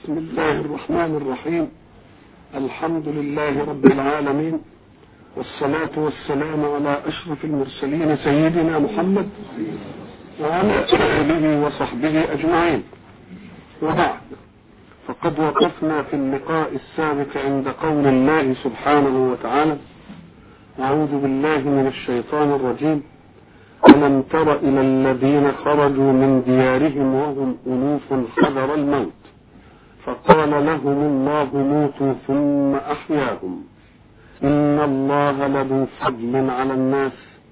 بسم الله الرحمن الرحيم الحمد لله رب العالمين والصلاة والسلام على أشرف المرسلين سيدنا محمد وعلى آله وصحبه أجمعين وبعد فقد وقفنا في اللقاء السابق عند قول الله سبحانه وتعالى أعوذ بالله من الشيطان الرجيم ألم تر إلى الذين خرجوا من ديارهم وهم ألوف حذر الموت فقال لهم الله موتوا ثم أحياهم إن الله لذو فضل على الناس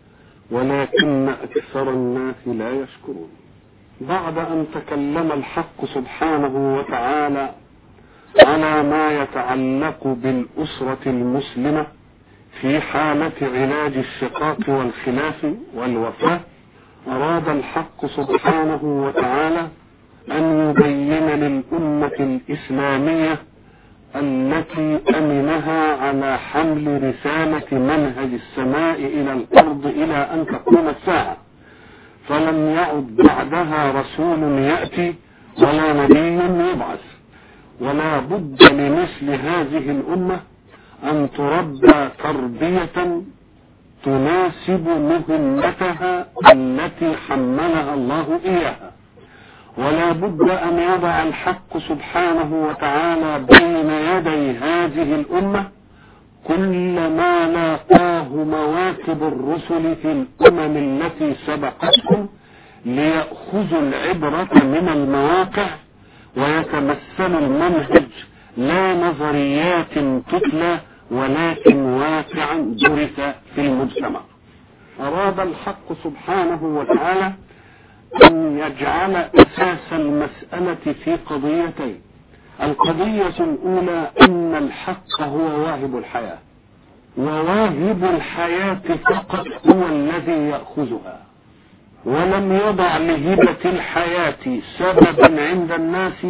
ولكن أكثر الناس لا يشكرون بعد أن تكلم الحق سبحانه وتعالى على ما يتعلق بالأسرة المسلمة في حالة علاج الشقاق والخلاف والوفاة أراد الحق سبحانه وتعالى أن يبين للأمة الإسلامية التي أمنها على حمل رسالة منهج السماء إلى الأرض إلى أن تقوم الساعة فلم يعد بعدها رسول يأتي ولا نبي يبعث ولا بد لمثل هذه الأمة أن تربى تربية تناسب مهمتها التي حملها الله إياها ولا بد أن يضع الحق سبحانه وتعالى بين يدي هذه الأمة كل ما لاقاه مواكب الرسل في الأمم التي سبقتهم ليأخذوا العبرة من المواقع ويتمثل المنهج لا نظريات تتلى ولكن واقعا درس في المجتمع أراد الحق سبحانه وتعالى أن يجعل أساس المسألة في قضيتين القضية الأولى أن الحق هو واهب الحياة وواهب الحياة فقط هو الذي يأخذها ولم يضع لهبة الحياة سببا عند الناس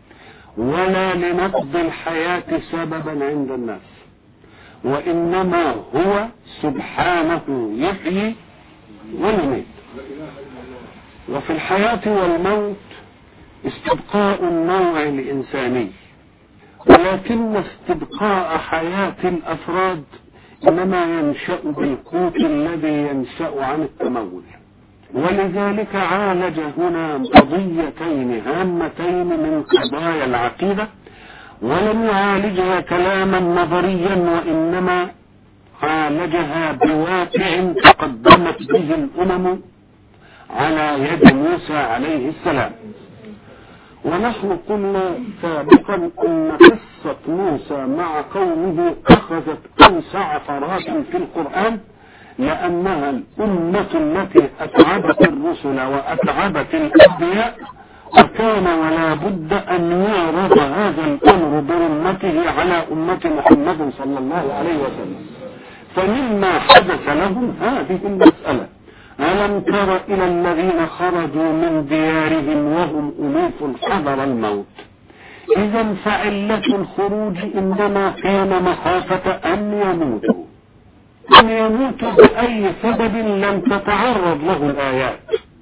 ولا لنقض الحياة سببا عند الناس وإنما هو سبحانه يحيي ويميت وفي الحياة والموت استبقاء النوع الإنساني ولكن استبقاء حياة الأفراد إنما ينشأ بالقوت الذي ينشأ عن التمول ولذلك عالج هنا قضيتين هامتين من قضايا العقيدة ولم يعالجها كلاما نظريا وإنما عالجها بواقع تقدمت به الأمم على يد موسى عليه السلام ونحن قلنا سابقا ان قصة موسى مع قومه اخذت اوسع فرات في القرآن لانها الامة التي اتعبت الرسل واتعبت الانبياء وكان ولا بد ان يعرض هذا الامر برمته على امة محمد صلى الله عليه وسلم فمما حدث لهم هذه المسألة ألم تر إلى الذين خرجوا من ديارهم وهم ألوف حذر الموت إذا فعلة الخروج إنما كان مخافة أن يموتوا أن يموتوا بأي سبب لم تتعرض له الآيات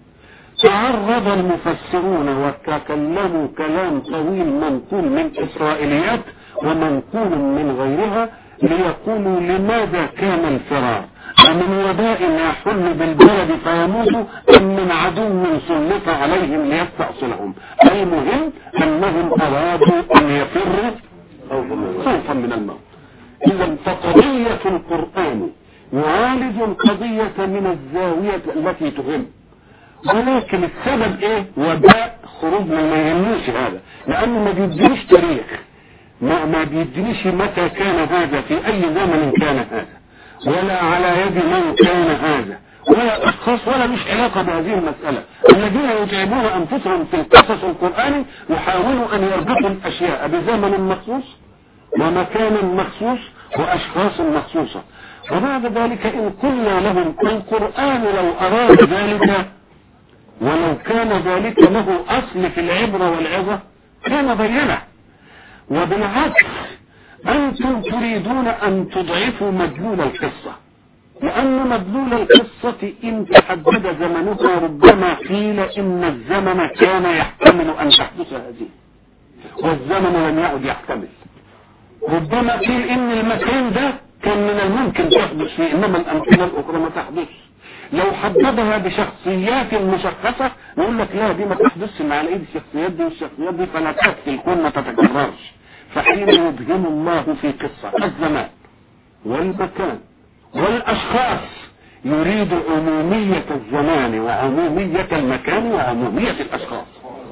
تعرض المفسرون وتكلموا كلام طويل منقول من إسرائيليات ومنقول من غيرها ليقولوا لماذا كان الفرار أمن وباء يحل بالبلد فيموت أم من عدو سلط عليهم ليستأصلهم المهم أنهم أرادوا أن يفروا خوفا من الموت إذا فقضية القرآن يعالج القضية من الزاوية التي تهم ولكن السبب ايه وباء خروج من ما يهمنيش هذا لانه ما بيدينيش تاريخ ما, ما بيدينيش متى كان هذا في اي زمن كان هذا ولا على يد من كان هذا ولا اشخاص ولا مش علاقة بهذه المسألة الذين يتعبون انفسهم في القصص القرآني يحاولوا ان يربطوا الاشياء بزمن مخصوص ومكان مخصوص واشخاص مخصوصة وبعد ذلك ان قلنا لهم القرآن لو اراد ذلك ولو كان ذلك له اصل في العبرة والعظة كان بينه وبالعكس أنتم تريدون أن تضعفوا مدلول القصة لأن مدلول القصة إن تحدد زمنها ربما قيل إن الزمن كان يحتمل أن تحدث هذه والزمن لم يعد يحتمل ربما قيل ان المكان ده كان من الممكن تحدث فيه انما الامثله الاخرى ما تحدث لو حددها بشخصيات مشخصة نقول لك لا دي ما تحدثش مع الايد الشخصيات دي والشخصيات دي فلا تكفي الكون ما تتكررش فحين يبهم الله في قصة الزمان والمكان والاشخاص يريد عمومية الزمان وعمومية المكان وعمومية الاشخاص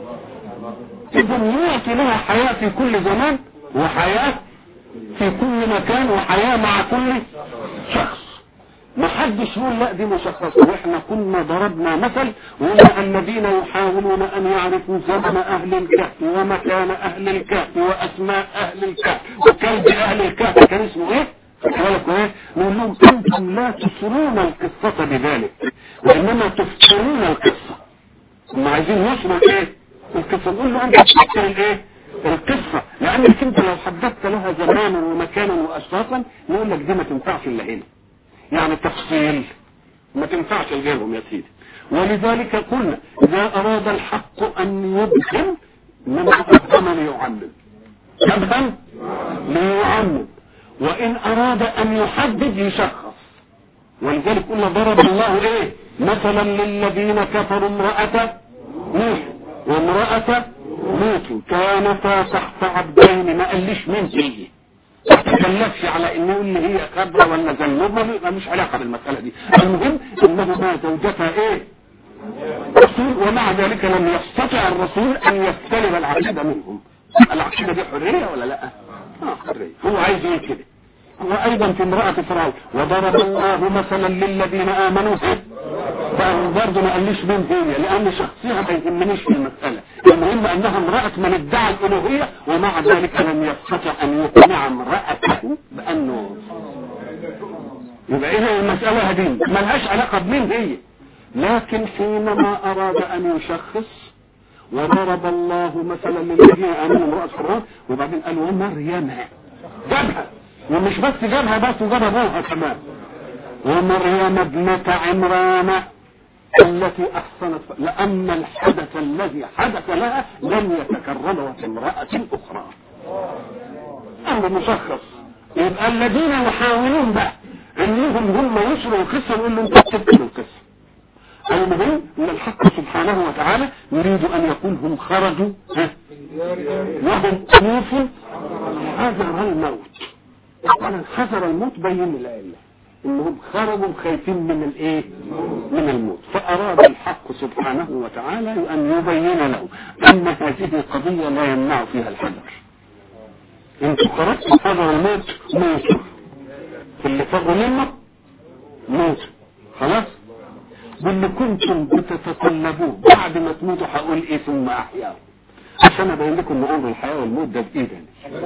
اذا يعطي لها حياة في كل زمان وحياة في كل مكان وحياة مع كل شخص ما حدش يقول لا دي مشخصة واحنا كنا ضربنا مثل وقلنا الذين يحاولون ان يعرفوا زمن اهل الكهف ومكان اهل الكهف واسماء اهل الكهف وكلب اهل الكهف كان اسمه ايه بالك ايه نقول لهم انتم لا تسرون القصة بذلك وانما تفترون القصة هم عايزين يسروا ايه القصة نقول له انت تفتر الايه القصة لانك انت لو حددت لها زمانا ومكانا واشخاصا نقول لك دي ما تنفعش الا هنا يعني تفصيل ما تنفعش لغيرهم يا سيدي ولذلك قلنا اذا اراد الحق ان يبهم انما ابهم ليعمم ابهم ليعمم وان اراد ان يحدد يشخص ولذلك قلنا ضرب الله ايه مثلا للذين كفروا امرأة نوح وامرأة لوط كانتا تحت عبدين ما قاليش مين هي ما تكلفش على انه يقول لي هي خبرة ولا زنوبة ما مش علاقة بالمسألة دي المهم انهما زوجتها ايه رسول ومع ذلك لم يستطع الرسول ان يستلب العقيدة منهم العقيدة دي حرية ولا لا اه حرية هو عايز ايه كده وايضا في امرأة فرعون وضرب الله مثلا للذين امنوا برضه ما قاليش مين هي لان شخصيها ما يهمنيش في المسألة المهم انها امرأة من ادعى الالوهية ومع ذلك لم يستطع ان يقنع امرأته بانه يبقى اذا المسألة هذه ملهاش علاقة بمين هي لكن حينما اراد ان يشخص وضرب الله مثلا للذين امنوا امرأة فرعون وبعدين قال ومريم جابها ومش بس جابها بس وجاب ابوها كمان ومريم ابنة عمران التي احصنت لان الحدث الذي حدث لها لم يتكرر في امرأة اخرى امر مشخص يبقى الذين يحاولون بقى انهم هم يسروا القصة نقول لهم تكتبوا القصة المهم ان الحق سبحانه وتعالى يريد ان يقول هم خرجوا وهم الوف حذر الموت اولا حذر الموت بين العله انهم خرجوا خايفين من الايه من الموت فاراد الحق سبحانه وتعالى ان يبين له ان هذه القضيه لا يمنع فيها الحذر انتوا خرجتوا حذر الموت موتوا اللي فروا منه موت خلاص واللي كنتم بتتطلبوه بعد ما تموتوا هقول ايه ثم احياكم عشان ابين لكم ان امر الحياه والموت ده بايدنا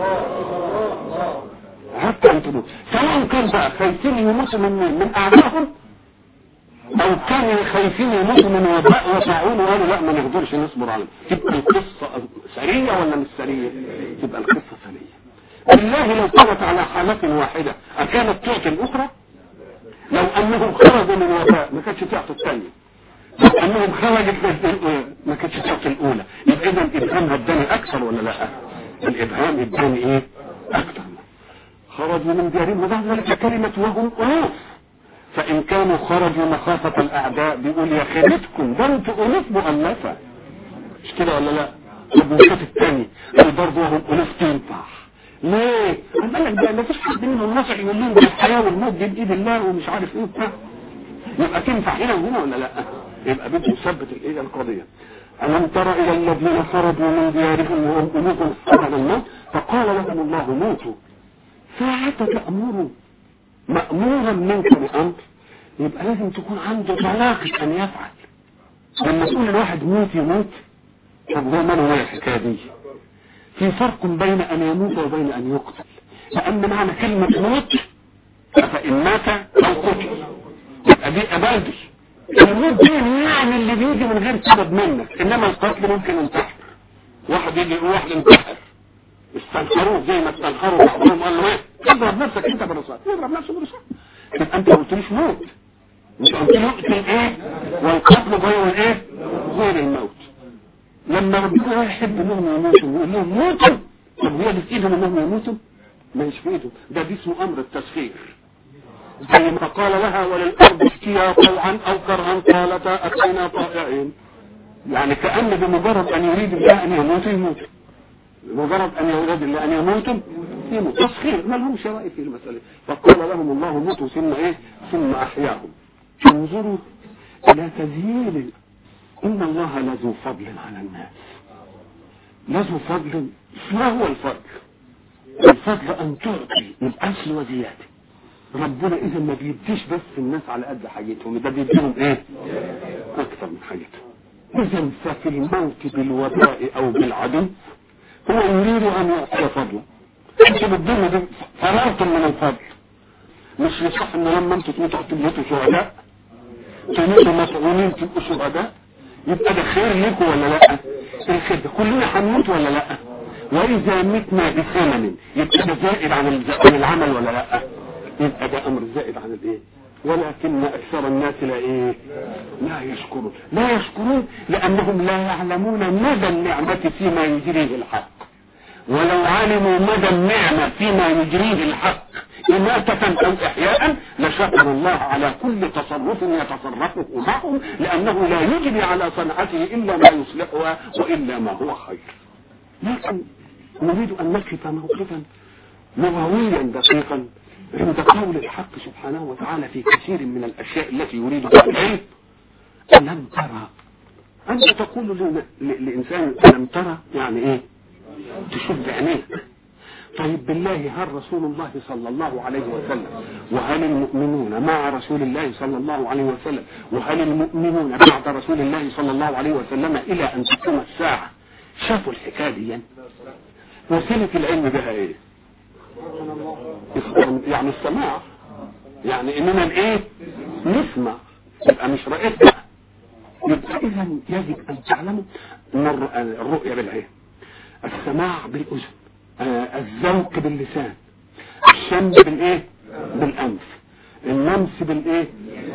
حتى انتم سواء كان بقى خايفين يموتوا من من اعدائهم او كانوا خايفين يموتوا من وباء وطاعون وقالوا لا ما نقدرش نصبر عليه تبقى القصه سريه ولا مش سريه تبقى القصه سريه بالله لو كانت على حالة واحدة أكانت تعطي الأخرى لو أنهم خرجوا من وباء ما كانتش تعطي الثانية لو أنهم خرجت ما كانتش تعطي الأولى يبقى إذا الإبهام هداني أكثر ولا لا الإبهام هداني إيه أكثر خرجوا من ديارهم وبعد ذلك كلمة وهم ألوف فإن كانوا خرجوا مخافة الأعداء بيقول يا خيرتكم ده انتوا ألوف مؤلفة مش كده ولا لا؟ طب والشوط الثاني قال برضه وهم ألوف تنفع ليه؟ قال لك ده ما فيش حد منهم نصح يقول لهم ده الحياة والموت دي بإيد الله ومش عارف إيه وبتاع يبقى تنفع هنا وهنا ولا لا؟ يبقى بده يثبت الإيه القضية ألم تر إلى الذين خرجوا من ديارهم وهم ألوف حذر الموت فقال لهم الله موتوا ساعة تأمروا مأمورا منك بأمر يبقى لازم تكون عنده طلاقة أن يفعل لما تقول الواحد موت يموت طب هو ماله ايه الحكاية دي في فرق بين أن يموت وبين أن يقتل لأن معنى كلمة موت فإن مات أو قتل يبقى دي أبادي الموت دي يعني اللي بيجي من غير سبب منك إنما القتل ممكن ينتحر واحد يجي يقول واحد ينتحر استنخروه زي ما استنخروا بعضهم قال له ايه اضرب نفسك انت بالرصاص اضرب نفسك بالرصاص يبقى انت ما قلتليش موت مش قلت له اقتل ايه والقتل غير الايه غير الموت لما ربنا يحب انهم يموتوا ويقول لهم موتوا طب هي اللي في ايدهم انهم يموتوا ما هيش في ايدهم ده دي اسمه امر التسخير زي ما قال لها وللارض اتيا طوعا او كرها قالتا اتينا طائعين يعني كأن بمجرد ان يريد الله ان يموتوا يموتوا بمجرد ان يريد الله ان يموتوا يموتوا تسخير ما لهمش رأي في المسألة فقال لهم الله موتوا ثم ايه ثم احياهم انظروا الى تذييل ان الله لذو فضل على الناس لذو فضل ما هو الفضل الفضل ان تعطي الاصل وزياده ربنا اذا ما بيديش بس الناس على قد حاجتهم ده بيديهم ايه اكثر من حاجتهم اذا ففي الموت بالوباء او بالعدو هو يريد ان يعطي فضلا انتوا بالدنيا دي فررتم من الفضل مش يصح ان لما انتوا تموتوا تموتوا شهداء تموتوا مسؤولين تبقوا شهداء يبقى ده خير لكم ولا لا الخير ده كلنا هنموت ولا لا واذا متنا بثمن يبقى ده زائد عن عن العمل ولا لا يبقى ده امر زائد عن الايه ولكن اكثر الناس لا ايه لا يشكرون لا يشكرون لانهم لا يعلمون مدى النعمة فيما يجريه الحق ولو علموا مدى النعمة فيما يجريه الحق إماتة أو إحياء لشكر الله على كل تصرف يتصرفه معهم لأنه لا يجري على صنعته إلا ما يصلحها وإلا ما هو خير لكن نريد أن نقف موقفا لغويا دقيقا عند قول الحق سبحانه وتعالى في كثير من الأشياء التي يريد بها العلم ألم ترى أنت تقول ل- ل- لإنسان ألم ترى يعني إيه تشوف بعينيك طيب بالله هل رسول الله صلى الله عليه وسلم وهل المؤمنون مع رسول الله صلى الله عليه وسلم وهل المؤمنون بعد رسول الله صلى الله عليه وسلم إلى أن تقوم الساعة شافوا الحكاية دي وسيلة العلم بها ايه يعني السماع يعني اننا الايه نسمع يبقى مش رأيتنا يبقى اذا يجب ان تعلموا ان الر- الرؤية بالعين السماع بالاذن آه، الذوق باللسان الشم بالايه بالانف اللمس بالايه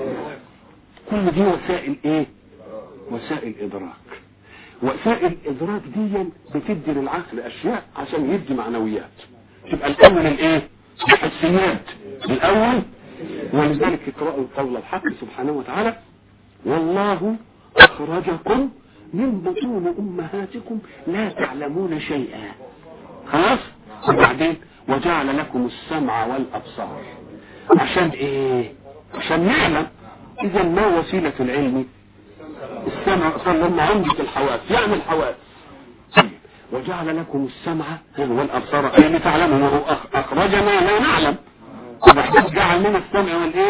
كل دي وسائل ايه وسائل ادراك وسائل الادراك دي بتدي للعقل اشياء عشان يدي معنويات تبقى الاول الايه الحسيات الاول ولذلك اقرأوا قول الحق سبحانه وتعالى والله اخرجكم من بطون امهاتكم لا تعلمون شيئا خلاص وبعدين وجعل لكم السمع والابصار عشان ايه عشان نعلم اذا ما وسيلة العلم السمع صلى الله عمدة الحواس يعني الحواس طيب وجعل لكم السمع والابصار اي لتعلموا وهو أخ- اخرجنا لا نعلم وبعدين جعل لنا السمع والايه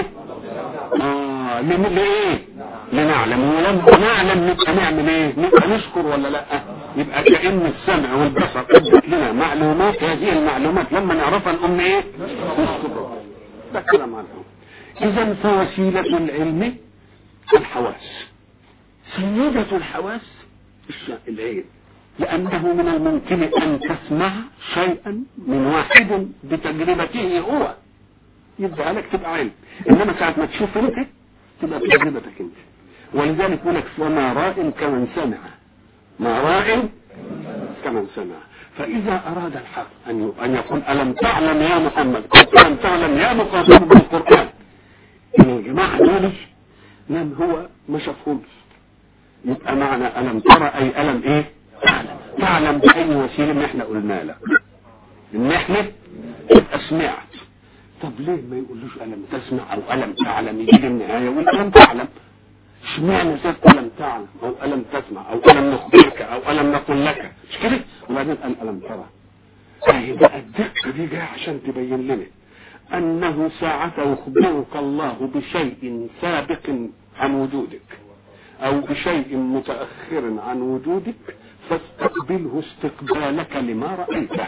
اه لم- لايه لنعلم ولما نعلم نبقى نعمل ايه نبقى نشكر ولا لا يبقى كأن السمع والبصر ادت لنا معلومات هذه المعلومات لما نعرفها نقوم ايه نشكر ربنا. ده كلام عنهم اذا فوسيلة العلم الحواس سيدة الحواس الش- العين لأنه من الممكن أن تسمع شيئا من واحد بتجربته هو يبقى لك تبقى علم إنما ساعة ما تشوف أنت تبقى بتجربتك أنت ولذلك يقول لك وما راء كمن سمع ما راء كمن سمع فإذا أراد الحق أن ي- أن يقول ألم تعلم يا محمد ألم تعلم يا مخاطب بالقرآن إن الجماعة دول من هو ما شافهمش يبقى معنى ألم ترى أي ألم إيه تعلم تعلم بأي وسيلة ما إحنا قلنا لك إن إحنا تبقى سمعت طب ليه ما يقولوش ألم تسمع أو ألم تعلم يجي النهاية يقول ألم تعلم اشمعنى ساب ألم تعلم أو ألم تسمع أو ألم نخبرك أو ألم نقل لك مش كده وبعدين قال ألم ترى أهي بقى الدقة دي جاية عشان تبين لنا أنه ساعة يخبرك الله بشيء سابق عن وجودك أو بشيء متأخر عن وجودك فاستقبله استقبالك لما رأيته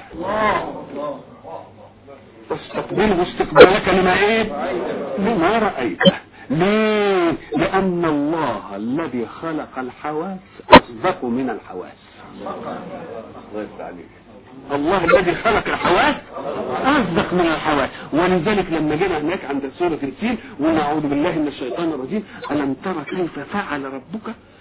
فاستقبله استقبالك لما ايه لما رأيته ليه لأن الله الذي خلق الحواس أصدق من الحواس الله يفتح عليك الله الذي خلق الحواس أصدق من الحواس ولذلك لما جينا هناك عند سورة الفيل ونعوذ بالله من الشيطان الرجيم ألم ترى كيف فعل ربك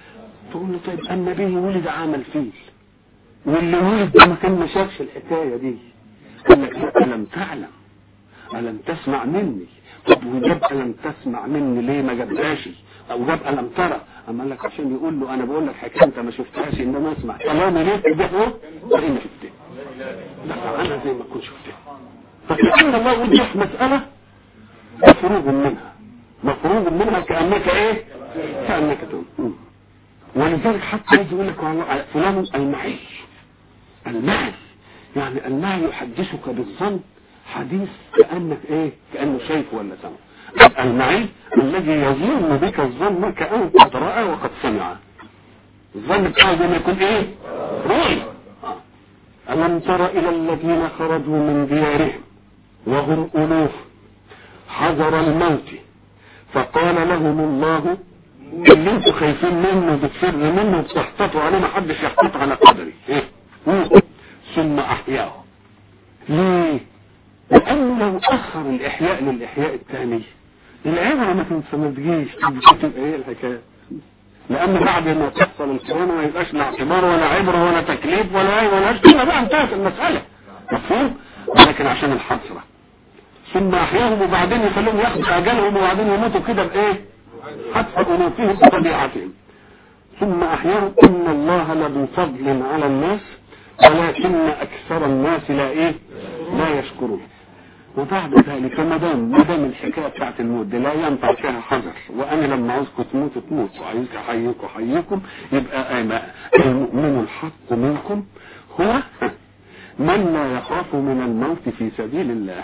تقول له طيب النبي ولد عمل فيل واللي ولد ده ما كان ما شافش الحكايه دي قال لك لا الم تعلم الم تسمع مني طب وجاب الم تسمع مني ليه ما جابهاش او جاب الم ترى اما قال لك عشان يقول له انا بقول لك حكايه انت ما شفتهاش انما اسمع كلامي ليه ده هو فاني شفتها لا انا زي ما كنت شفتها فكأن الله وضح مسألة مفروغ منها مفروغ منها كأنك ايه كأنك تقول ولذلك حتى يجي يقول لك والله فلان المعي المعي يعني المعي يحدثك بالظن حديث كأنك ايه كأنه شايف ولا سمع المعي الذي يظن بك الظن كأنه قد رأى وقد سمع الظن بتاعه ده يكون ايه رؤية ألم تر إلى الذين خرجوا من ديارهم وهم ألوف حذر الموت فقال لهم الله اللي انتوا خايفين منه بتفر منه بتحتطوا عليه ما حدش يحتط على قدري ايه ثم احياه ليه لانه لو اخر الاحياء للاحياء الثاني العبره ما ما تجيش تبقى ايه الحكايه لان بعد ما تحصل الكورونا ما يبقاش لا اعتبار ولا عبره ولا تكليف ولا ايه ولا كده بقى انتهت المساله مفهوم ولكن عشان الحسره ثم احياهم وبعدين يخليهم ياخدوا اجالهم وبعدين يموتوا كده بايه حتى انوفهم بطبيعتهم ثم احياهم ان الله لذو فضل على الناس ولكن اكثر الناس لا ايه لا يشكرون وبعد ذلك ما دام ما دام الحكايه بتاعت الموت دي لا ينفع فيها حذر وانا لما عاوزكم تموتوا تموتوا وعايزك احييكم احييكم يبقى المؤمن الحق منكم هو من لا يخاف من الموت في سبيل الله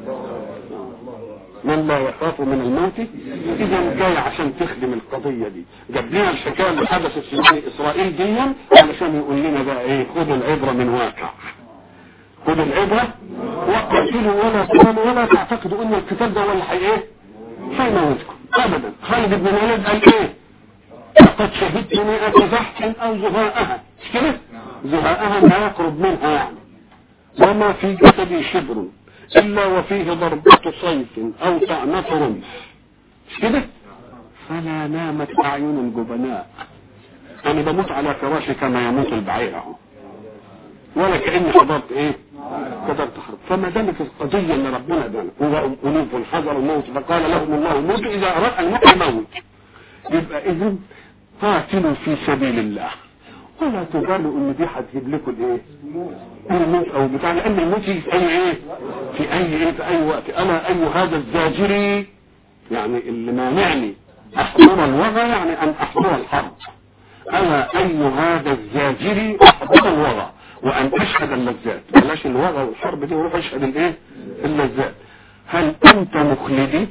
من لا يخاف من الموت اذا جاي عشان تخدم القضيه دي جاب لنا الحكايه اللي حدثت في بني اسرائيل دي علشان يقول لنا بقى ايه خدوا العبره من واقع خدوا العبره وقتلوا ولا تقولوا ولا تعتقدوا ان الكتاب ده هو اللي حي ايه هيموتكم ابدا خالد بن الوليد قال ايه لقد شهدت مئة زحف او زهاءها مش كده زهاءها ما يقرب منها يعني وما في جسدي شبر إلا وفيه ضربة صيف أو طعنة رمح مش كده فلا نامت أعين الجبناء أنا بموت على فراشي كما يموت البعير أهو ولا كأني حضرت إيه قدرت حرب فما دامت القضية اللي ربنا دانا هو ألوف حذر الموت فقال لهم الله موت إذا أراد أن يموت يبقى إذن قاتلوا في سبيل الله ولا تبالوا ان دي هتجيب لكم الايه الموت او بتاع لان الموت يجي في اي ايه في اي ايه في اي وقت انا اي هذا الزاجري يعني اللي مانعني احضر الوغى يعني ان احضر الحرب انا اي هذا الزاجري احضر الوغى وان اشهد اللذات بلاش الوغى والحرب دي وروح اشهد الايه اللذات هل انت مخلدي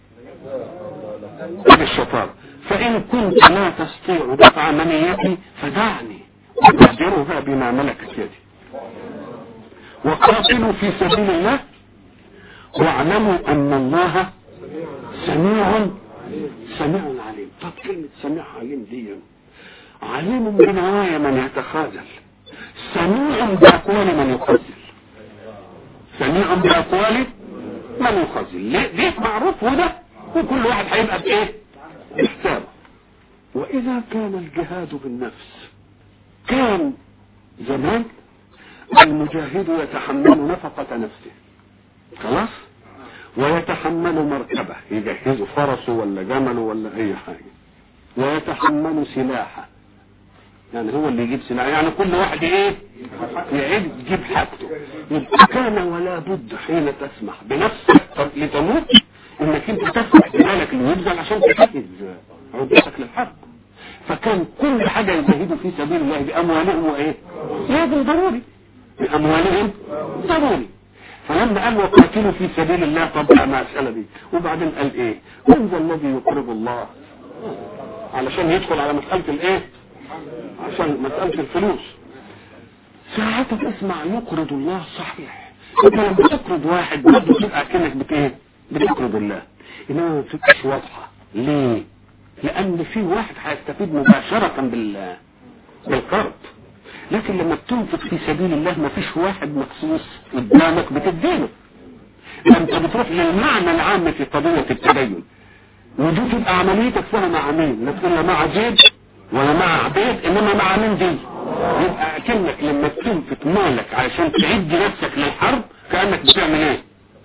بالشطارة فإن كنت لا تستطيع دفع منيتي فدعني أقدرها بما ملكت يدي وقاتلوا في سبيل الله واعلموا أن الله سميع سميع عليم طب كلمة سميع عليم دي عليم بنوايا من يتخاذل سميع بأقوال من يخزل سميع بأقوال من يخزل ليه دي معروف وده وكل واحد هيبقى بايه بحسابه واذا كان الجهاد بالنفس كان زمان المجاهد يتحمل نفقة نفسه خلاص ويتحمل مركبة يجهز فرسه ولا جمله ولا اي حاجة ويتحمل سلاحه يعني هو اللي يجيب سلاح يعني كل واحد ايه يعد يجيب حاجته يبقى كان ولا بد حين تسمح بنفسك لتموت انك انت تسمح بمالك اللي يبذل عشان تجهز عدتك للحرب فكان كل حاجة يجاهدوا في سبيل الله بأموالهم وإيه لازم ضروري بأموالهم ضروري فلما قال وقاتلوا في سبيل الله طبعا المسألة دي وبعدين قال إيه من ذا الذي يقرض الله علشان يدخل على مسألة الإيه عشان مسألة الفلوس ساعتها تسمع يقرض الله صحيح انت لما تقرض واحد برضه تبقى كأنك بت ايه بتقرض الله انما ما بتبقاش واضحة ليه لان في واحد هيستفيد مباشرة بال بالقرض لكن لما بتنفق في سبيل الله ما فيش واحد مخصوص قدامك بتديله انت بتروح للمعنى العام في قضية التدين ودي تبقى عمليتك فيها مع مين لا تقول لا مع زيد ولا مع عبيد انما مع مين دي يبقى اكنك لما تنفق مالك علشان تعد نفسك للحرب كانك بتعمل ايه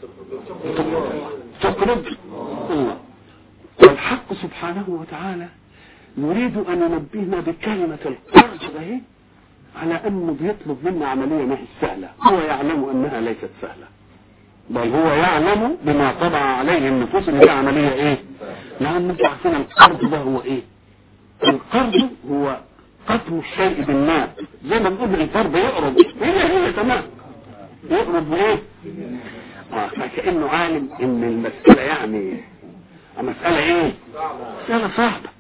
تقرض الله والحق سبحانه وتعالى يريد ان ينبهنا بكلمة القرض ده على انه بيطلب منا عملية ما هي سهلة هو يعلم انها ليست سهلة بل هو يعلم بما طبع عليه النفوس ان دي عملية ايه لان انتوا عارفين القرض ده هو ايه القرض هو قتل الشيء بالماء زي ما بنقول الفرد يقرب هي هي تمام يقرب بايه اه فكأنه عالم ان المسألة يعني مسألة ايه مسألة صعبة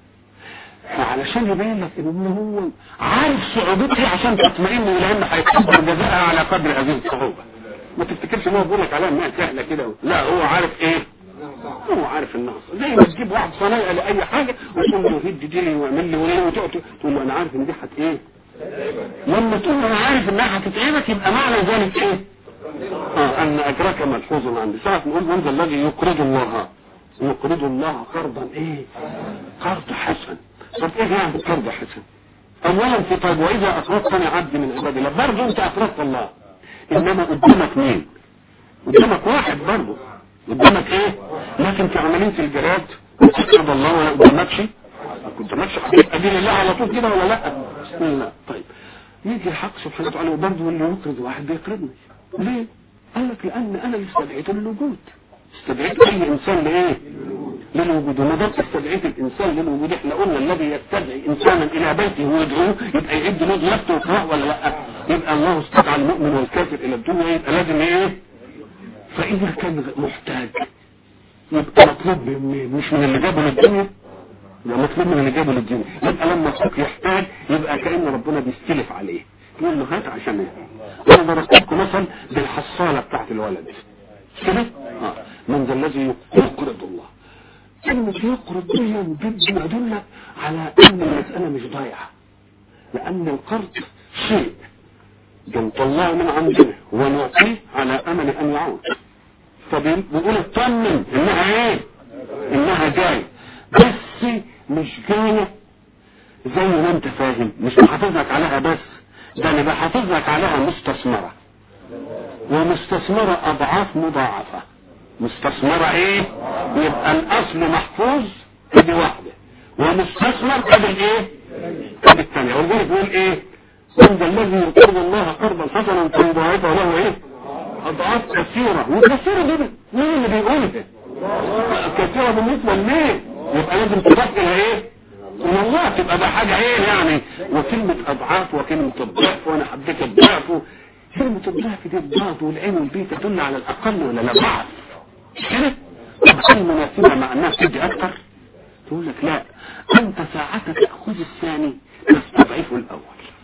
فعلشان يبين لك ان هو عارف صعوبتها عشان تطمئن الى ان هيتقدر جزاءها على قدر هذه الصعوبة ما تفتكرش ان هو بيقول لك عليها انها سهلة كده لا هو عارف ايه هو عارف النقص زي ما تجيب واحد صنايعي لاي حاجة وتقول له هد دي لي واعمل لي وليه وتقعد تقول له انا عارف ان دي هت ايه لما تقول له انا عارف انها هتتعبك يبقى معنى ذلك ايه اه ان اجرك ملحوظ عندي ساعة نقول من ذا الذي يقرض الله يقرض الله قرضا ايه قرض حسن طب ايه يعني قرض حسن اولا في طيب واذا اقرضتني عبد من عباد الله برضه انت اقرضت الله انما قدامك مين قدامك واحد برضه قدامك ايه لكن في عملية الجهاد تقرض الله ولا قدامكش قدامكش حبيب دين الله على طول كده ولا لا لا طيب يجي الحق سبحانه وتعالى وبرضه اللي يقرض واحد بيقرضني ليه قال لك لان انا اللي استدعيته للوجود استدعيت اي انسان لايه للوجود وما دام استدعيت الانسان للوجود احنا قلنا الذي يستدعي انسانا الى بيته ويدعوه يبقى يعد له ضيافته وقراء ولا لا يبقى الله استدعى المؤمن والكافر الى الدنيا يبقى لازم ايه فاذا كان محتاج يبقى مطلوب من مش من اللي جابه للدنيا يبقى مطلوب من اللي جابه للدنيا يبقى لما اخوك يحتاج يبقى كأن ربنا بيستلف عليه يقول له هات عشان ايه انا ضربت لكم مثل بالحصالة بتاعت الولد كده آه. من ذا الذي يقرض الله كلمة يقرض دي جد يدل على ان المسألة مش ضايعة لان القرض شيء بنطلعه من عندنا ونعطيه على امل ان يعود فبنقول اطمن انها ايه انها جاية بس مش جاية زي ما انت فاهم مش بحافظك عليها بس ده انا بحافظك عليها مستثمرة ومستثمرة اضعاف مضاعفة مستثمرة ايه يبقى الاصل محفوظ ادي واحدة ومستثمر قبل ايه قبل الثانية ولذلك بيقول ايه من ذا الذي يقرض الله قرضا حسنا فيضاعفه له ايه اضعاف كثيرة وكثيرة دي مين اللي بيقولها كثيرة بالنسبة لمين يبقى لازم تضاف الى ايه من الله تبقى ده حاجة ايه يعني وكلمة اضعاف وكلمة الضعف وانا حبيت الضعف كلمة الضعف دي الضاد والعين والبيت تدل على الاقل ولا لا ضعف كده طب مناسبة مع الناس تدي اكتر تقول لك لا انت ساعتك تأخذ الثاني تستضعفه الاول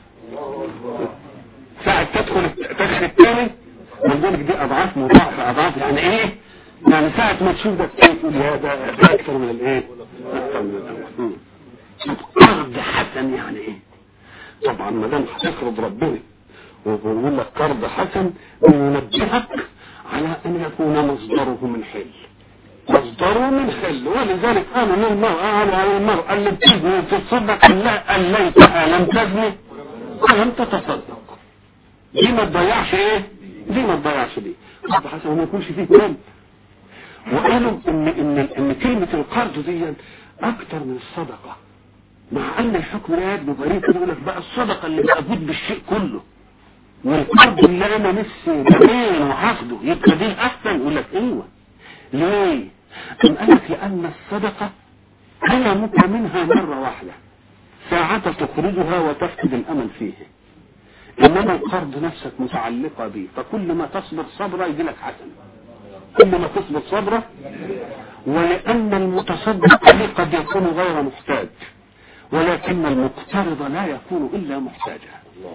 ساعة تدخل تدخل الثاني ولذلك دي اضعاف مضاعفة اضعاف يعني ايه يعني ساعة ما تشوف ده تقول يا ده ده اكثر من الايه اكثر من الاول قرض حسن يعني ايه طبعا ما دام هتقرض ربنا وبيقول لك قرض حسن بينبهك على ان يكون مصدره من حل مصدره من حل ولذلك قالوا للمرأة على المرأة اللي بتزني وتتصدق لا ان ليتها لم تزني ولم تتصدق دي ما تضيعش ايه دي ما تضيعش دي قرض حسن وما يكونش فيه مال وقالوا ان ان ان كلمة القرض دي اكتر من الصدقة مع ان الحكم لا يجب غريب كده يقول لك بقى الصدقة اللي موجود بالشيء كله والقرض اللي انا نفسي جميل وهاخده يبقى دي احسن يقول لك ايوه ليه ام قال لك لان الصدقة كلمك منها مرة واحدة ساعة تخرجها وتفقد الامل فيه انما القرض نفسك متعلقة به فكل ما تصبر صبرا يجي لك حسن كل ما تصبر صبرا ولان المتصدق عليه قد يكون غير محتاج ولكن المقترض لا يكون الا محتاجا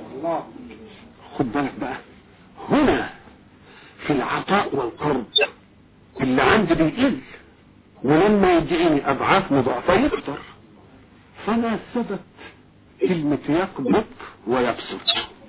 خد بالك بقى هنا في العطاء والقرض اللي عندي بيقل ولما يدعيني اضعاف مضاعفة يكتر فانا ثبت كلمة يقبض ويبسط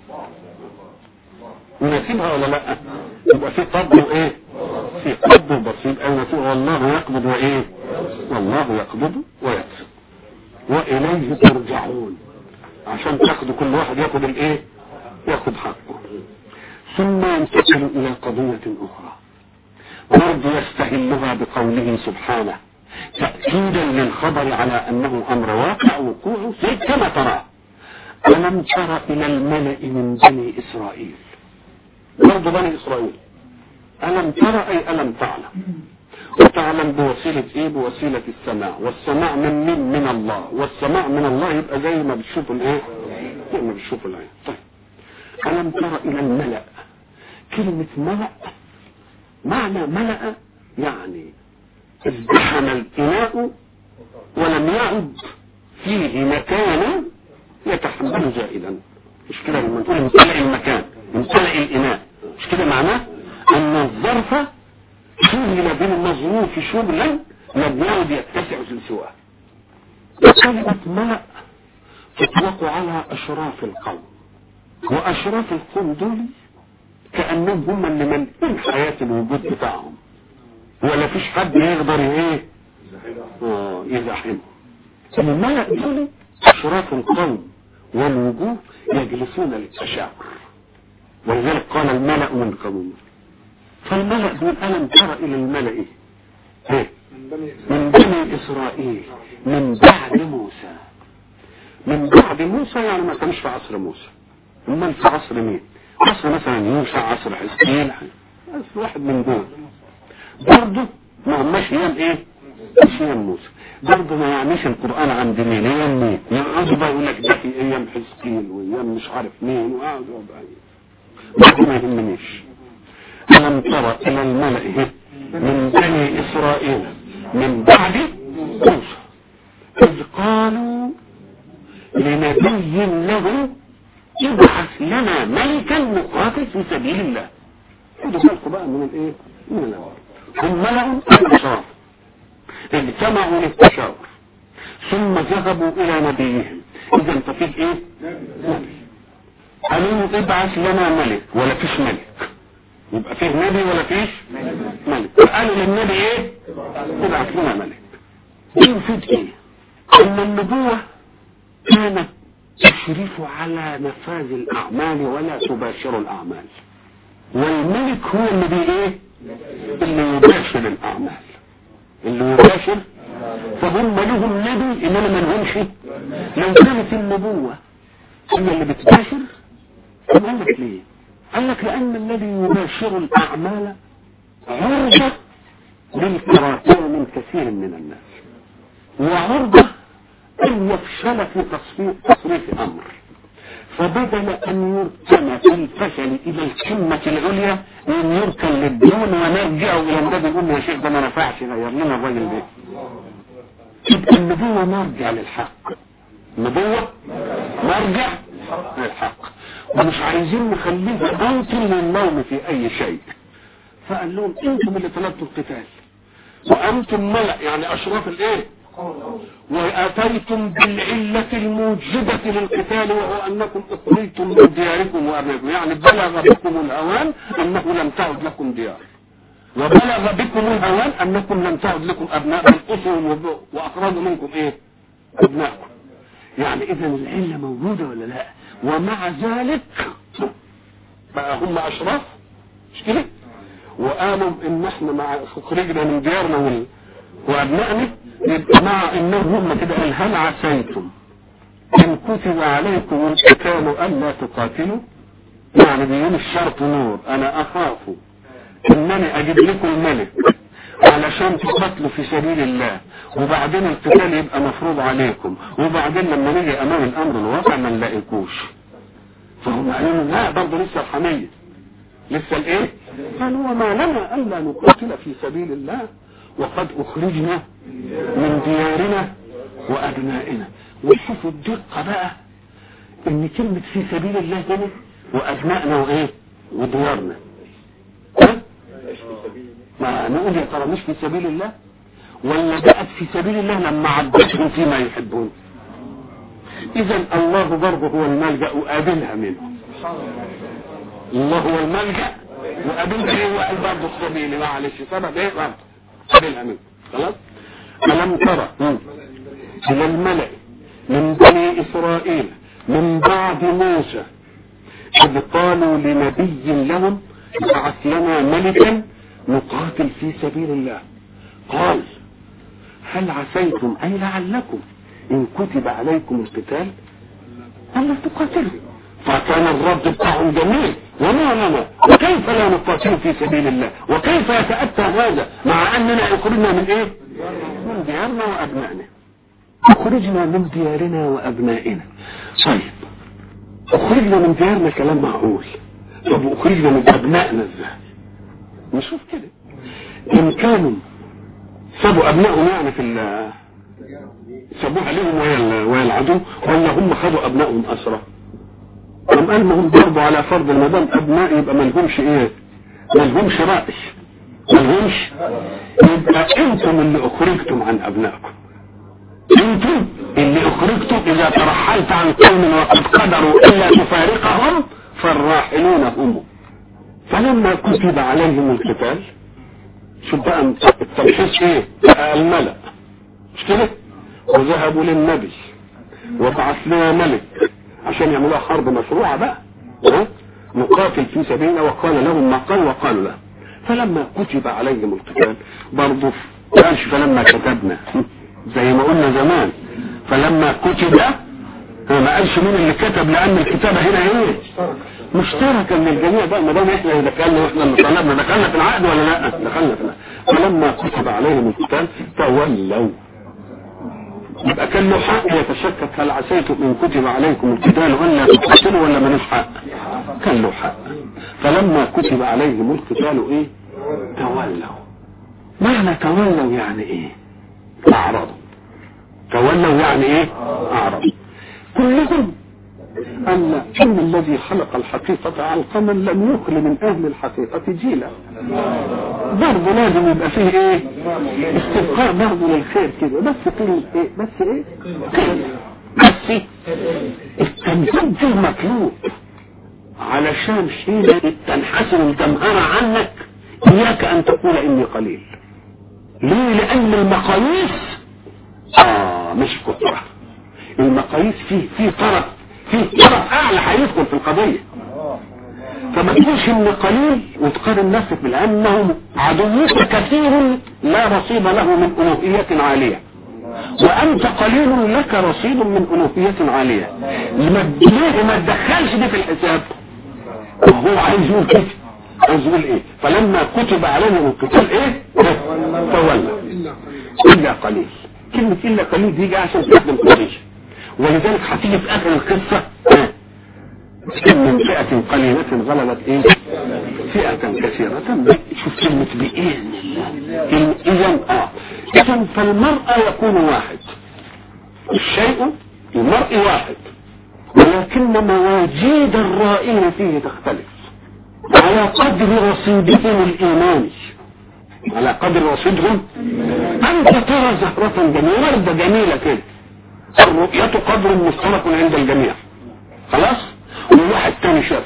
ونسيبها ولا لا يبقى في قبض وايه في قبض وبسيط او نسيبها والله يقبض وايه والله يقبض ويبسط واليه ترجعون عشان تاخدوا كل واحد ياخد الايه ياخد حقه ثم ينتقل الى قضية اخرى برضه يستهلها بقوله سبحانه تأكيدا للخبر على انه امر واقع وقوعه كما ترى ألم تر إلى الملأ من بني إسرائيل برضه بني إسرائيل ألم ترى أي ألم تعلم وتعلم بوسيلة إيه بوسيلة السماع والسماع من من من الله والسماع من الله يبقى زي ما بتشوف الإيه زي ما بتشوف العين طيب ألم تر إلى الملأ كلمة ملأ معنى ملأ يعني ازدحم الإناء ولم يعد فيه مكان يتحمل زائدا مش كده لما نقول امتلئ المكان امتلئ الإناء مش كده معناه أن الظرف شغل بالمظروف شغلا لم يعد يتسع سواه كلمة ملأ تطلق على أشراف القوم وأشراف القوم دول كأنهم هم اللي ملئين حياة الوجود بتاعهم ولا فيش حد يقدر ايه اه يزاحمهم الملأ دول أشراف القوم والوجوه يجلسون للتشاور ولذلك قال الملأ من قوم فالملأ دول ألم تر إلى الملأ إيه؟ من بني إسرائيل من بعد موسى من بعد موسى يعني ما كانش في عصر موسى امال في عصر مين عصر مثلا يوشع عصر حزقيل بس واحد من دول برضه ما هماش ايام ايه مش ايام موسى برضه ما يعنيش القران عند مين ايام مين يقعدوا بقى يقول لك ده في ايام حزقيل وايام مش عارف مين وقعدوا بقى برضه ما يهمنيش ألم تر إلى الملأ من بني إسرائيل من بعد موسى إذ قالوا لنبي له ابعث لنا ملكا نقاتل في سبيل الله خدوا بالكم بقى من الايه من الاول هم ملأوا الاشراف اجتمعوا للتشاور ثم ذهبوا الى نبيهم اذا ففيك ايه نبي قالوا له ابعث لنا ملك ولا فيش ملك يبقى فيه نبي ولا فيش ملك قالوا للنبي ايه ابعث لنا ملك دي يفيد ايه ان النبوة كانت تشرف على نفاذ الاعمال ولا تباشر الاعمال والملك هو اللي بي ايه اللي يباشر الاعمال اللي يباشر فهم لهم نبي انما ما لهمش لو كانت النبوة هي اللي بتباشر طب قال لك ليه قال لك لان الذي يباشر الاعمال عرضة للكراهية من كثير من الناس وعرضة ان يفشل في تصريف, تصريف امر فبدل ان يركن في الفشل الى القمة العليا ان يركن للدون ونرجع الى النبي يقول له يا شيخ ده ما نفعش غير لنا الراجل ده تبقى النبوة مرجع للحق النبوة مرجع للحق ومش عايزين نخليها موطن للنوم في اي شيء فقال لهم انتم اللي طلبتوا القتال وانتم ملأ يعني اشراف الايه واتيتم بالعلة الموجبة للقتال وهو انكم اخرجتم من دياركم وابنائكم يعني بلغ بكم الهوان انه لم تعد لكم ديار وبلغ بكم الهوان انكم لم تعد لكم ابناء الاسر واخرجوا منكم ايه ابنائكم يعني اذا العلة موجودة ولا لا ومع ذلك بقى هم اشراف مش كده وقالوا ان احنا مع خرجنا من ديارنا وال... وابنائنا يبقى مع انهم هم كده قال هل عسيتم ان كتب عليكم القتال الا تقاتلوا يعني بيقول الشرط نور انا اخاف انني اجيب لكم الملك علشان تقاتلوا في سبيل الله وبعدين القتال يبقى مفروض عليكم وبعدين لما نيجي امام الامر الواقع ما نلاقيكوش فهم قالوا لا برضه لسه الحمية لسه الايه قال وما لنا الا نقاتل في سبيل الله وقد اخرجنا من ديارنا وابنائنا وشوفوا الدقة بقى ان كلمة في سبيل الله هنا وابنائنا وايه وديارنا ها ما نقول يا ترى مش في سبيل الله ولا جاءت في سبيل الله لما عبدتهم فيما يحبون اذا الله برضه هو الملجأ وقابلها منه الله هو الملجأ وقابلها ايه وقال برضه السبيل معلش سبب ايه برضه قابلها منه خلاص ألم ترى إلى الملأ من بني إسرائيل من بعد موسى إذ قالوا لنبي لهم ابعث لنا ملكا نقاتل في سبيل الله قال هل عسيتم أي لعلكم إن كتب عليكم القتال ألا تقاتلوا فكان الرد بتاعهم جميل وما لنا وكيف لا نقاتل في سبيل الله وكيف يتأتى هذا مع أننا أخرجنا من إيه من ديارنا وأبنائنا أخرجنا من ديارنا وأبنائنا طيب أخرجنا من ديارنا كلام معقول طب أخرجنا من أبنائنا إزاي نشوف كده إن كانوا سابوا أبنائهم يعني في ال سابوها عليهم ويا ويا العدو ولا هم خدوا أبنائهم أسرى لما قال ما هم ضربوا على فرض ما دام أبناء يبقى ما لهمش إيه ما لهمش رأي ما لهمش يبقى أنتم اللي أخرجتم عن أبنائكم انتم اللي اخرجتم اذا ترحلت عن قوم وقد قدروا الا تفارقهم فالراحلون هم فلما كتب عليهم القتال شوف بقى التمحيص ايه بقى الملأ مش كده وذهبوا للنبي وبعث لنا ملك عشان يعملوها حرب مشروعة بقى ها؟ نقاتل في سبيلنا وقال لهم ما قال وقالوا له فلما كتب عليهم القتال برضه قالش فلما كتبنا زي ما قلنا زمان فلما كتب ما قالش مين اللي كتب لان الكتابة هنا ايه مشتركة للجميع بقى ما دام احنا اللي دخلنا واحنا اللي طلبنا دخلنا في العقد ولا لا دخلنا في العقد فلما كتب عليهم القتال تولوا يبقى كان له حق يتشكك هل عسيتم ان كتب عليكم القتال ولا تقتلوا ولا ملوش حق كان له حق فلما كتب عليهم القتال ايه تولوا معنى تولوا يعني ايه اعرضوا تولوا يعني ايه اعرضوا كلهم أن إن الذي خلق الحقيقة علقما لم يخل من أهل الحقيقة جيلا برضه لازم يبقى فيه إيه استبقاء برضه للخير كده بس كلمة إيه بس إيه كلمة بس التمثيل ده مطلوب علشان حين تنحسن الجمهرة عنك إياك أن تقول إني قليل ليه لأن المقاييس آه مش كترة المقاييس فيه فيه طرف فيه طرف اعلى هيدخل في القضية فما تقولش ان قليل وتقارن نفسك لانه عدوك كثير لا رصيد له من الوهية عالية وانت قليل لك رصيد من الوهية عالية ليه ما تدخلش دي في الحساب وهو عايز يقول كده عايز يقول ايه فلما كتب عليهم القتال ايه تولى الا قليل كلمة الا قليل دي جاء عشان تخدم قضية ولذلك هتيجي في اخر القصة من فئة قليلة غلبت ايه فئة كثيرة شوف كلمة بإذن الله اذا اه اذا فالمرأة يكون واحد الشيء المرء واحد ولكن مواجيد الرائين فيه تختلف على قدر رصيدهم الإيماني على قدر رصيدهم أنت ترى زهرة جميلة وردة جميلة كده الرؤية قدر مشترك عند الجميع خلاص وواحد تاني شاف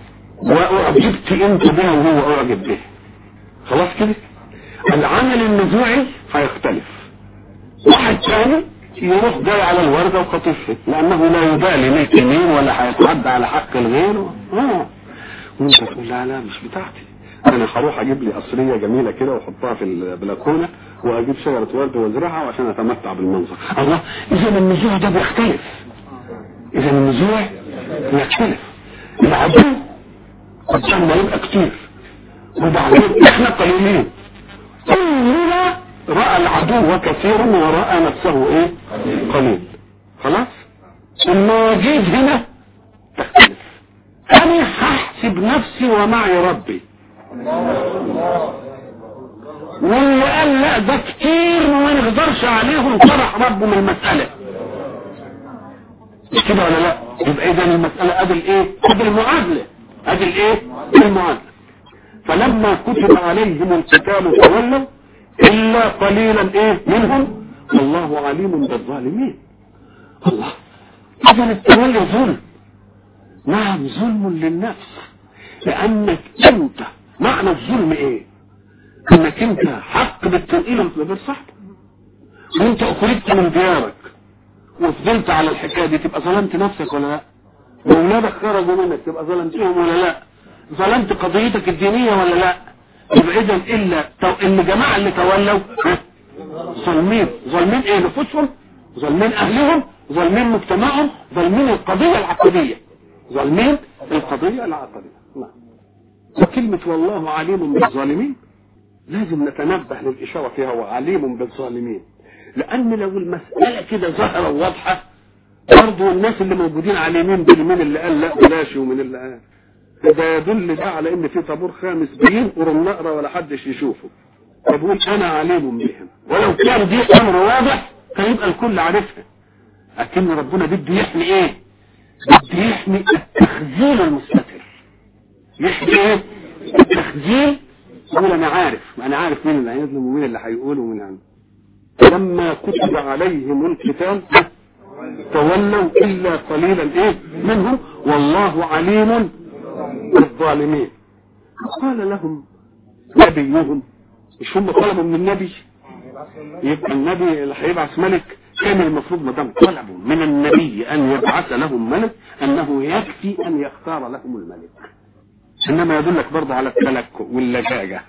وأعجبت انت بها وهو أعجب به خلاص كده العمل النزوعي هيختلف واحد تاني يروح جاي على الوردة وخطفها لأنه لا يبالي ملك مين ولا هيتعدى على حق الغير اه وانت تقول لا لا مش بتاعتي انا هروح اجيب لي قصريه جميله كده واحطها في البلكونه واجيب شجره ورد وازرعها وعشان اتمتع بالمنظر الله اذا النزوع ده بيختلف اذا النزوع بيختلف العدو قدامنا يبقى كتير وبعدين احنا قليلين كلنا راى العدو كثيرا وراى نفسه ايه قليل خلاص المواجيد هنا تختلف انا هحسب نفسي ومعي ربي واللي قال لا ده كتير وما نقدرش عليهم طرح ربه من المسألة مش كده ولا لا يبقى اذا المسألة ادي الايه ادي المعادلة ادي الايه المعادلة فلما كتب عليهم القتال تولوا الا قليلا ايه منهم والله عليم بالظالمين الله اذا التولي ظلم نعم ظلم للنفس لانك انت معنى الظلم ايه انك انت حق بالتنقيل غير صاحبك وانت اخرجت من ديارك وفضلت على الحكايه دي تبقى ظلمت نفسك ولا لا واولادك خرجوا منك تبقى ظلمتهم ولا لا ظلمت قضيتك الدينيه ولا لا يبقى اذا الا تو... ان الجماعه اللي تولوا ها؟ ظالمين ظالمين ايه نفوسهم ظالمين اهلهم ظالمين مجتمعهم ظالمين القضيه العقديه ظالمين القضيه العقديه نعم وكلمه والله عليم بالظالمين لازم نتنبه للإشارة فيها وعليم بالظالمين لأن لو المسألة كده ظاهرة وواضحة برضه الناس اللي موجودين عليمين بالمين اللي قال لا بلاش ومن اللي قال ده يدل ده على ان في طابور خامس بينقر النقرة ولا حدش يشوفه فبقول انا عليم بهم ولو كان دي امر واضح كان يبقى الكل عارفها لكن ربنا بده يحمي ايه بده يحمي التخزين المستتر يحمي ايه التخزين يقول انا عارف انا عارف مين اللي هيظلم ومين اللي هيقول ومين عنه لما كتب عليهم القتال تولوا الا قليلا ايه منهم والله عليم بالظالمين قال لهم نبيهم مش هم طلبوا من النبي يبقى النبي اللي هيبعث ملك كان المفروض ما دام طلبوا من النبي ان يبعث لهم ملك انه يكفي ان يختار لهم الملك انما يدلك برضه على التلكؤ واللجاجه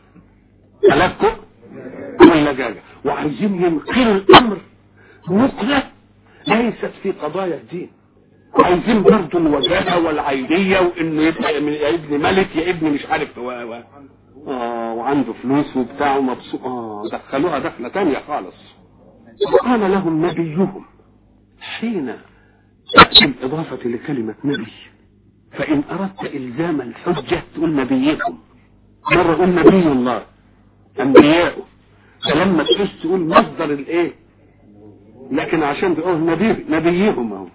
تلكؤ واللجاجه وعايزين ينقلوا الامر نقله ليست في قضايا الدين عايزين برضه الوجاهه والعينيه وانه يبقى يا ابن ملك يا ابن مش عارف و... و... اه وعنده فلوس وبتاع ومبسوط اه دخلوها دخله تانية خالص قال لهم نبيهم حين تأتي الإضافة لكلمة نبي فإن أردت إلزام الحجة تقول نبيكم مرة قول نبي الله أنبياءه فلما تحس تقول مصدر الإيه لكن عشان تقول نبي نبيهم أهو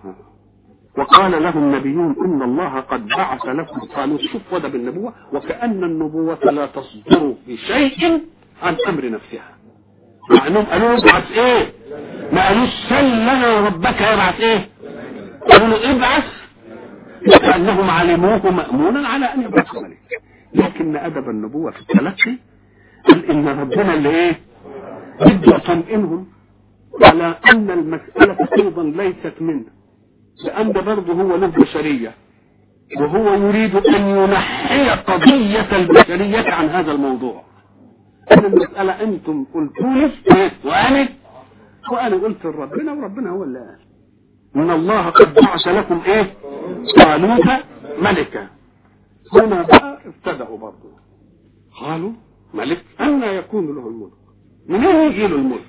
وقال لهم نبيون إن الله قد بعث لكم قالوا شوف وده بالنبوة وكأن النبوة لا تصدر بشيء عن أمر نفسها مع انهم قالوا له ابعث ايه ما قالوش سل لنا ربك يبعث ايه قالوا له ابعث لأنهم علموه مأمونا على أن يبعث ملك لكن أدب النبوة في التلقي قال إن ربنا اللي إيه بده يطمئنهم على أن المسألة أيضا ليست منه لأن برضه هو له بشرية وهو يريد أن ينحي قضية البشرية عن هذا الموضوع أنا المسألة أنتم قلتوا لي وأنا وأنا قلت لربنا وربنا هو اللي قال إن الله قد بعث لكم إيه طالوت ملكا هنا بقى ابتدأوا برضه قالوا ملك أن يكون له الملك منين يجي له الملك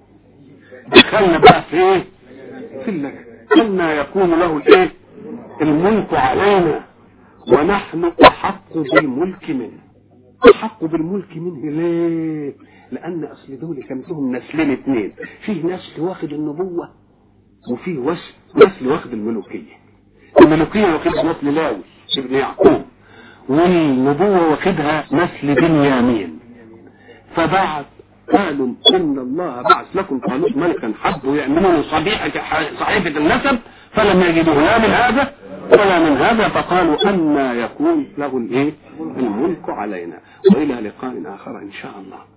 دخلنا بقى في إيه في اللك أن يكون له الإيه الملك علينا ونحن أحق بالملك منه أحق بالملك منه ليه لأن أصل دول كان فيهم نسلين اثنين فيه نسل واخد النبوة وفيه وس- نسل واخد الملوكية الملوكية واخدها نسل لاوي ابن يعقوب والنبوة واخدها نسل بنيامين فبعد قالوا إن الله بعث لكم طالوت ملكا حبوا يأمنون صحيفة صحيفة النسب فلم يجدوه لا من هذا ولا من هذا فقالوا أن يكون له الإيه الملك علينا وإلى لقاء آخر إن شاء الله